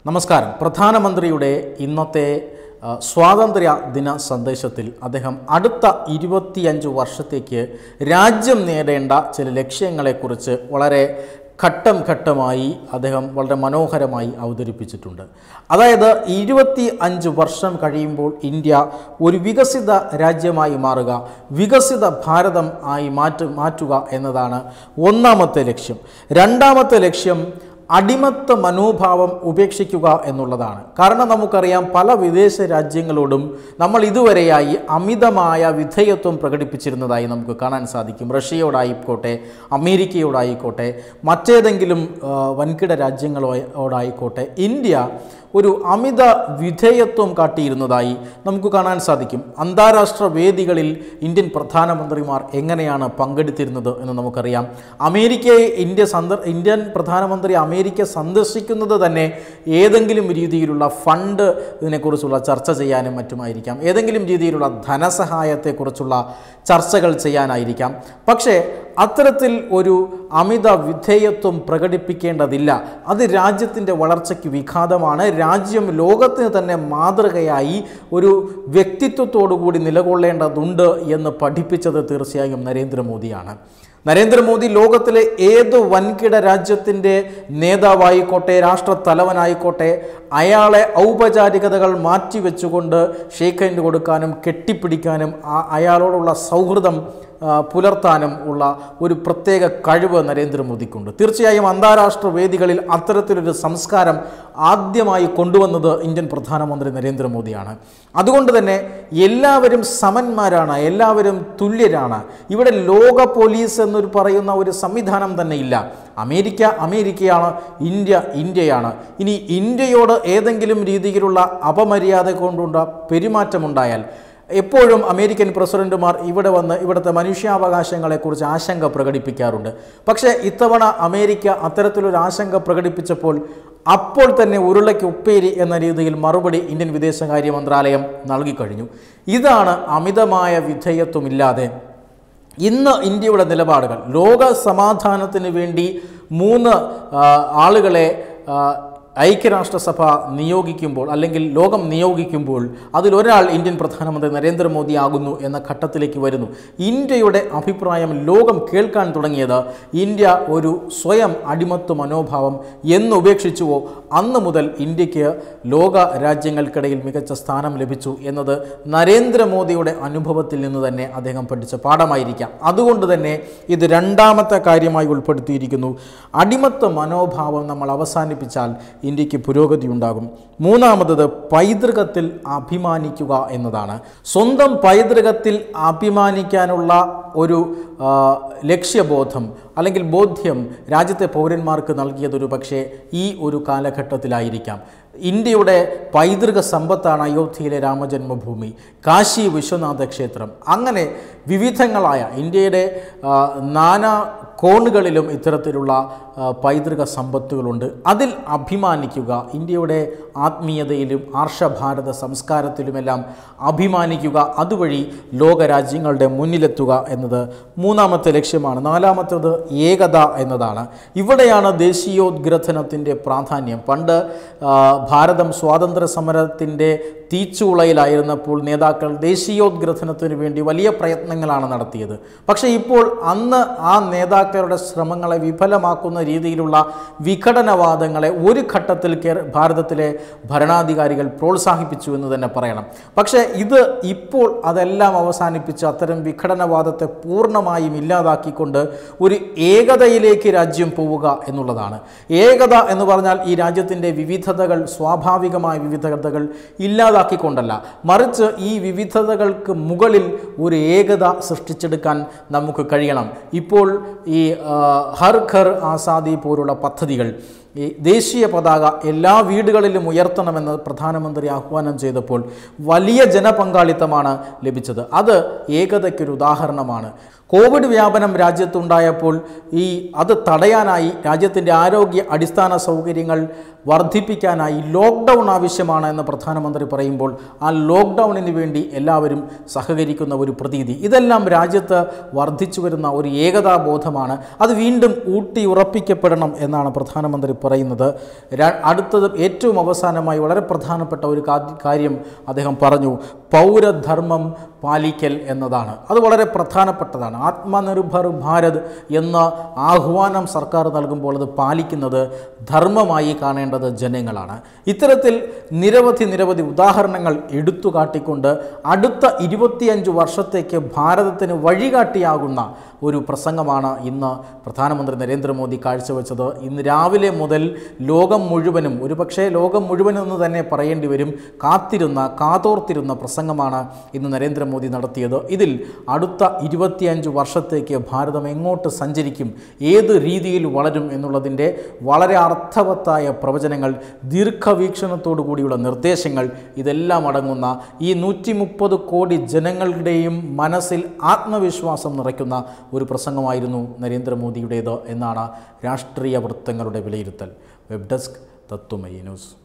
നമസ്കാരം പ്രധാനമന്ത്രിയുടെ ഇന്നത്തെ ആ, സ്വാതന്ത്ര്യ ദിന സന്ദേശത്തിൽ അദ്ദേഹം അടുത്ത ഇരുപത്തിയഞ്ച് വർഷത്തേക്ക് രാജ്യം നേടേണ്ട ചില ലക്ഷ്യങ്ങളെക്കുറിച്ച് വളരെ ഘട്ടം ഘട്ടമായി അദ്ദേഹം വളരെ മനോഹരമായി അവതരിപ്പിച്ചിട്ടുണ്ട് അതായത് ഇരുപത്തി അഞ്ച് വർഷം കഴിയുമ്പോൾ ഇന്ത്യ ഒരു വികസിത രാജ്യമായി മാറുക വികസിത ഭാരതം ആയി മാറ്റ മാറ്റുക എന്നതാണ് ഒന്നാമത്തെ ലക്ഷ്യം രണ്ടാമത്തെ ലക്ഷ്യം അടിമത്ത മനോഭാവം ഉപേക്ഷിക്കുക എന്നുള്ളതാണ് കാരണം നമുക്കറിയാം പല വിദേശ രാജ്യങ്ങളോടും നമ്മൾ ഇതുവരെയായി അമിതമായ വിധേയത്വം പ്രകടിപ്പിച്ചിരുന്നതായി നമുക്ക് കാണാൻ സാധിക്കും റഷ്യയോടായിക്കോട്ടെ അമേരിക്കയോടായിക്കോട്ടെ മറ്റേതെങ്കിലും ആ, വൻകിട രാജ്യങ്ങളോടായിക്കോട്ടെ ഇന്ത്യ ഒരു അമിത വിധേയത്വം കാട്ടിയിരുന്നതായി നമുക്ക് കാണാൻ സാധിക്കും അന്താരാഷ്ട്ര വേദികളിൽ ഇന്ത്യൻ പ്രധാനമന്ത്രിമാർ എങ്ങനെയാണ് പങ്കെടുത്തിരുന്നത് എന്ന് നമുക്കറിയാം അമേരിക്കയെ ഇന്ത്യ സന്ദർ ഇന്ത്യൻ പ്രധാനമന്ത്രി അമേരിക്ക സന്ദർശിക്കുന്നത് തന്നെ ഏതെങ്കിലും രീതിയിലുള്ള ഫണ്ട് ഇതിനെക്കുറിച്ചുള്ള ചർച്ച ചെയ്യാനും മറ്റുമായിരിക്കാം ഏതെങ്കിലും രീതിയിലുള്ള ധനസഹായത്തെക്കുറിച്ചുള്ള ചർച്ചകൾ ചെയ്യാനായിരിക്കാം പക്ഷേ അത്തരത്തിൽ ഒരു അമിത വിധേയത്വം പ്രകടിപ്പിക്കേണ്ടതില്ല അത് രാജ്യത്തിൻ്റെ വളർച്ചയ്ക്ക് വിഘാതമാണ് രാജ്യം ലോകത്തിന് തന്നെ മാതൃകയായി ഒരു വ്യക്തിത്വത്തോടുകൂടി നിലകൊള്ളേണ്ടതുണ്ട് എന്ന് പഠിപ്പിച്ചത് തീർച്ചയായും നരേന്ദ്രമോദിയാണ് നരേന്ദ്രമോദി ലോകത്തിലെ ഏത് വൻകിട രാജ്യത്തിൻ്റെ നേതാവായിക്കോട്ടെ രാഷ്ട്രത്തലവനായിക്കോട്ടെ അയാളെ ഔപചാരികതകൾ മാറ്റിവെച്ചുകൊണ്ട് ഷെയ്ക്ക് ഹാൻഡ് കൊടുക്കാനും കെട്ടിപ്പിടിക്കാനും ആ- അയാളോടുള്ള സൗഹൃദം ആ, പുലർത്താനും ഉള്ള ഒരു പ്രത്യേക കഴിവ് നരേന്ദ്രമോദിക്കുണ്ട് തീർച്ചയായും അന്താരാഷ്ട്ര വേദികളിൽ അത്തരത്തിലൊരു സംസ്കാരം ആദ്യമായി കൊണ്ടുവന്നത് ഇന്ത്യൻ പ്രധാനമന്ത്രി നരേന്ദ്രമോദിയാണ് അതുകൊണ്ട് തന്നെ എല്ലാവരും സമന്മാരാണ് എല്ലാവരും തുല്യരാണ് ഇവിടെ ലോക പോലീസ് എന്നൊരു പറയുന്ന ഒരു സംവിധാനം തന്നെ ഇല്ല അമേരിക്ക അമേരിക്കയാണ് ഇന്ത്യ ഇന്ത്യയാണ് ഇനി ഇന്ത്യയോട് ഏതെങ്കിലും രീതിയിലുള്ള അപമര്യാദ കൊണ്ടുള്ള പെരുമാറ്റമുണ്ടായാൽ എപ്പോഴും അമേരിക്കൻ പ്രസിഡന്റുമാർ ഇവിടെ വന്ന് ഇവിടുത്തെ മനുഷ്യാവകാശങ്ങളെക്കുറിച്ച് ആശങ്ക പ്രകടിപ്പിക്കാറുണ്ട് പക്ഷേ ഇത്തവണ അമേരിക്ക അത്തരത്തിലൊരു ആശങ്ക പ്രകടിപ്പിച്ചപ്പോൾ അപ്പോൾ തന്നെ ഉരുളയ്ക്ക് ഉപ്പേരി എന്ന രീതിയിൽ മറുപടി ഇന്ത്യൻ വിദേശകാര്യ മന്ത്രാലയം നൽകിക്കഴിഞ്ഞു ഇതാണ് അമിതമായ വിധേയത്വമില്ലാതെ ഇന്ന് ഇന്ത്യയുടെ നിലപാടുകൾ ലോക സമാധാനത്തിന് വേണ്ടി മൂന്ന് ആ, ആളുകളെ ആ, ഐക്യരാഷ്ട്രസഭ നിയോഗിക്കുമ്പോൾ അല്ലെങ്കിൽ ലോകം നിയോഗിക്കുമ്പോൾ അതിലൊരാൾ ഇന്ത്യൻ പ്രധാനമന്ത്രി നരേന്ദ്രമോദി ആകുന്നു എന്ന ഘട്ടത്തിലേക്ക് വരുന്നു ഇന്ത്യയുടെ അഭിപ്രായം ലോകം കേൾക്കാൻ തുടങ്ങിയത് ഇന്ത്യ ഒരു സ്വയം അടിമത്വ മനോഭാവം എന്ന് ഉപേക്ഷിച്ചുവോ അന്ന് മുതൽ ഇന്ത്യക്ക് ലോക രാജ്യങ്ങൾക്കിടയിൽ മികച്ച സ്ഥാനം ലഭിച്ചു എന്നത് നരേന്ദ്രമോദിയുടെ അനുഭവത്തിൽ നിന്ന് തന്നെ അദ്ദേഹം പഠിച്ച പാഠമായിരിക്കാം അതുകൊണ്ട് തന്നെ ഇത് രണ്ടാമത്തെ കാര്യമായി ഉൾപ്പെടുത്തിയിരിക്കുന്നു അടിമത്വ മനോഭാവം നമ്മൾ അവസാനിപ്പിച്ചാൽ ഇന്ത്യക്ക് പുരോഗതി ഉണ്ടാകും മൂന്നാമത്തത് പൈതൃകത്തിൽ അഭിമാനിക്കുക എന്നതാണ് സ്വന്തം പൈതൃകത്തിൽ അഭിമാനിക്കാനുള്ള ഒരു ആ, ലക്ഷ്യബോധം അല്ലെങ്കിൽ ബോധ്യം രാജ്യത്തെ പൗരന്മാർക്ക് നൽകിയതൊരു പക്ഷേ ഈ ഒരു കാലഘട്ടത്തിലായിരിക്കാം ഇന്ത്യയുടെ പൈതൃക സമ്പത്താണ് അയോധ്യയിലെ രാമജന്മഭൂമി കാശി വിശ്വനാഥ ക്ഷേത്രം അങ്ങനെ വിവിധങ്ങളായ ഇന്ത്യയുടെ ആ, നാനാ കോണുകളിലും ഇത്തരത്തിലുള്ള ആ, പൈതൃക സമ്പത്തുകളുണ്ട് അതിൽ അഭിമാനിക്കുക ഇന്ത്യയുടെ ആത്മീയതയിലും ആർഷഭാരത സംസ്കാരത്തിലുമെല്ലാം അഭിമാനിക്കുക അതുവഴി ലോകരാജ്യങ്ങളുടെ മുന്നിലെത്തുക എന്നത് മൂന്നാമത്തെ ലക്ഷ്യമാണ് നാലാമത്തേത് ഏകത എന്നതാണ് ഇവിടെയാണ് ദേശീയോദ്ഗ്രഥനത്തിൻ്റെ പ്രാധാന്യം പണ്ട് ആ, ഭാരതം സ്വാതന്ത്ര്യ സമരത്തിൻ്റെ തീച്ചൂളയിലായിരുന്നപ്പോൾ നേതാക്കൾ ദേശീയോദ്ഗ്രഥനത്തിന് വേണ്ടി വലിയ പ്രയത്നങ്ങളാണ് നടത്തിയത് പക്ഷേ ഇപ്പോൾ അന്ന് ആ നേതാക്കളുടെ ശ്രമങ്ങളെ വിഫലമാക്കുന്ന രീതിയിലുള്ള വിഘടനവാദങ്ങളെ ഒരു ഘട്ടത്തിൽ കേര- ഭാരതത്തിലെ ഭരണാധികാരികൾ പ്രോത്സാഹിപ്പിച്ചു എന്ന് തന്നെ പറയണം പക്ഷേ ഇത് ഇപ്പോൾ അതെല്ലാം അവസാനിപ്പിച്ച് അത്തരം വിഘടനവാദത്തെ പൂർണ്ണമായും ഇല്ലാതാക്കിക്കൊണ്ട് ഒരു ഏകതയിലേക്ക് രാജ്യം പോവുക എന്നുള്ളതാണ് ഏകത എന്ന് പറഞ്ഞാൽ ഈ രാജ്യത്തിൻ്റെ വിവിധതകൾ സ്വാഭാവികമായ വിവിധതകൾ ഇല്ലാതാക്കിക്കൊണ്ടല്ല മറിച്ച് ഈ വിവിധതകൾക്ക് മുകളിൽ ഒരു ഏകത സൃഷ്ടിച്ചെടുക്കാൻ നമുക്ക് കഴിയണം ഇപ്പോൾ ഈ ആ, ഹർ ഘർ ആസാദി പോലുള്ള പദ്ധതികൾ ഈ ദേശീയ പതാക എല്ലാ വീടുകളിലും ഉയർത്തണമെന്ന് പ്രധാനമന്ത്രി ആഹ്വാനം ചെയ്തപ്പോൾ വലിയ ജനപങ്കാളിത്തമാണ് ലഭിച്ചത് അത് ഏകതയ്ക്കൊരു ഉദാഹരണമാണ് കോവിഡ് വ്യാപനം രാജ്യത്തുണ്ടായപ്പോൾ ഈ അത് തടയാനായി രാജ്യത്തിൻ്റെ ആരോഗ്യ അടിസ്ഥാന സൗകര്യങ്ങൾ വർദ്ധിപ്പിക്കാനായി ലോക്ക്ഡൗൺ ആവശ്യമാണ് എന്ന് പ്രധാനമന്ത്രി പറയുമ്പോൾ ആ ലോക്ക്ഡൗണിന് വേണ്ടി എല്ലാവരും സഹകരിക്കുന്ന ഒരു പ്രതീതി ഇതെല്ലാം രാജ്യത്ത് വർദ്ധിച്ചു വരുന്ന ഒരു ഏകതാബോധമാണ് അത് വീണ്ടും ഊട്ടി ഉറപ്പിക്കപ്പെടണം എന്നാണ് പ്രധാനമന്ത്രി പറയുന്നത് ര- അടുത്തത് ഏറ്റവും അവസാനമായി വളരെ പ്രധാനപ്പെട്ട ഒരു കാ- കാര്യം അദ്ദേഹം പറഞ്ഞു പൗരധർമ്മം പാലിക്കൽ എന്നതാണ് അത് വളരെ പ്രധാനപ്പെട്ടതാണ് ആത്മനിർഭർ ഭാരത് എന്ന ആഹ്വാനം സർക്കാർ നൽകുമ്പോൾ അത് പാലിക്കുന്നത് ധർമ്മമായി കാണേണ്ടത് ജനങ്ങളാണ് ഇത്തരത്തിൽ നിരവധി നിരവധി ഉദാഹരണങ്ങൾ എടുത്തു കാട്ടിക്കൊണ്ട് അടുത്ത ഇരുപത്തിയഞ്ച് വർഷത്തേക്ക് ഭാരതത്തിന് വഴികാട്ടിയാകുന്ന ഒരു പ്രസംഗമാണ് ഇന്ന് പ്രധാനമന്ത്രി നരേന്ദ്രമോദി കാഴ്ചവെച്ചത് ഇന്ന് രാവിലെ മുതൽ ലോകം മുഴുവനും ഒരുപക്ഷേ ലോകം മുഴുവനും എന്ന് തന്നെ പറയേണ്ടി വരും കാത്തിരുന്ന കാതോർത്തിരുന്ന പ്രസംഗമാണ് ഇന്ന് നരേന്ദ്രമോദി നടത്തിയത് ഇതിൽ അടുത്ത ഇരുപത്തിയഞ്ച് വർഷത്തേക്ക് ഭാരതം എങ്ങോട്ട് സഞ്ചരിക്കും ഏത് രീതിയിൽ വളരും എന്നുള്ളതിൻ്റെ വളരെ അർത്ഥവത്തായ പ്രവചനങ്ങൾ ദീർഘവീക്ഷണത്തോടു കൂടിയുള്ള നിർദ്ദേശങ്ങൾ ഇതെല്ലാം അടങ്ങുന്ന ഈ നൂറ്റി മുപ്പത് കോടി ജനങ്ങളുടെയും മനസ്സിൽ ആത്മവിശ്വാസം നിറയ്ക്കുന്ന ഒരു പ്രസംഗമായിരുന്നു നരേന്ദ്രമോദിയുടേത് എന്നാണ് രാഷ്ട്രീയ വൃത്തങ്ങളുടെ വിലയിരുത്തൽ വെബ് ഡെസ്ക് തത്വമയി ന്യൂസ്